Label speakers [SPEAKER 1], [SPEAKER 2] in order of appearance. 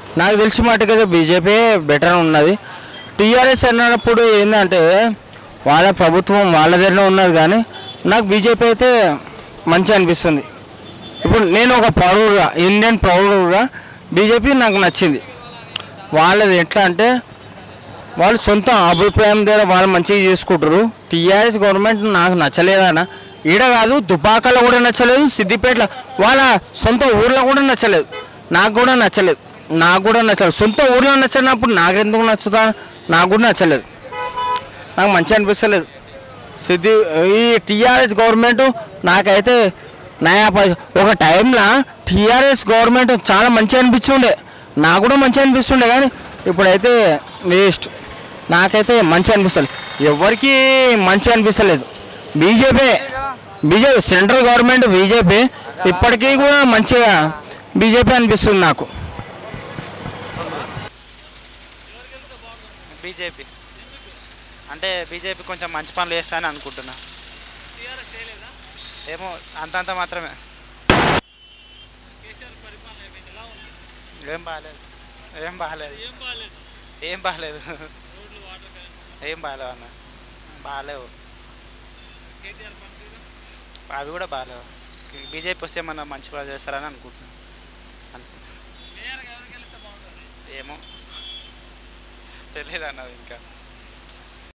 [SPEAKER 1] నాకు తెలిసి మటుకైతే బీజేపీ బెటర్ ఉన్నది టీఆర్ఎస్ అన్నప్పుడు ఏంటంటే వాళ్ళ ప్రభుత్వం వాళ్ళ దగ్గర ఉన్నది కానీ నాకు బీజేపీ అయితే మంచి అనిపిస్తుంది ఇప్పుడు నేను ఒక పౌరుడుగా ఇండియన్ పౌరుడుగా బీజేపీ నాకు నచ్చింది వాళ్ళది ఎట్లా అంటే వాళ్ళు సొంత అభిప్రాయం ద్వారా వాళ్ళు మంచిగా చేసుకుంటారు టీఆర్ఎస్ గవర్నమెంట్ నాకు నచ్చలేదన్న ఈడ కాదు దుబాకలో కూడా నచ్చలేదు సిద్దిపేటలో వాళ్ళ సొంత ఊర్లో కూడా నచ్చలేదు నాకు కూడా నచ్చలేదు నాకు కూడా నచ్చలేదు సొంత ఊర్లో నచ్చినప్పుడు నాకు ఎందుకు నచ్చుతా నాకు కూడా నచ్చలేదు నాకు మంచి అనిపిస్తలేదు సిద్ధి ఈ టీఆర్ఎస్ గవర్నమెంట్ నాకైతే నయా పై- ఒక టైంలో టీఆర్ఎస్ గవర్నమెంట్ చాలా మంచి అనిపిస్తుండే నాకు కూడా మంచి అనిపిస్తుండే కానీ ఇప్పుడైతే వేస్ట్ నాకైతే మంచి అనిపిస్తలేదు ఎవరికి మంచి అనిపిస్తలేదు BJP BJP central government BJP ఇప్పటికీ కూడా మంచిగా బీజేపీ అనిపిస్తుంది నాకు
[SPEAKER 2] బీజేపీ అంటే బీజేపీ కొంచెం మంచి పనులు చేస్తానని అనుకుంటున్నా ఏమో అంతంత మాత్రమే ఏం బాగాలేదు ఏం బాగాలేదు ఏం బాగాలేదు ఏం బాగాలేవు అన్న బాగాలేవు అవి కూడా బాగాలేవు బీజేపీ వస్తే మన మంచి పనులు చేస్తారని అనుకుంటున్నాను అనుకుంటున్నా. ఏమో తెలియదు అన్నది ఇంకా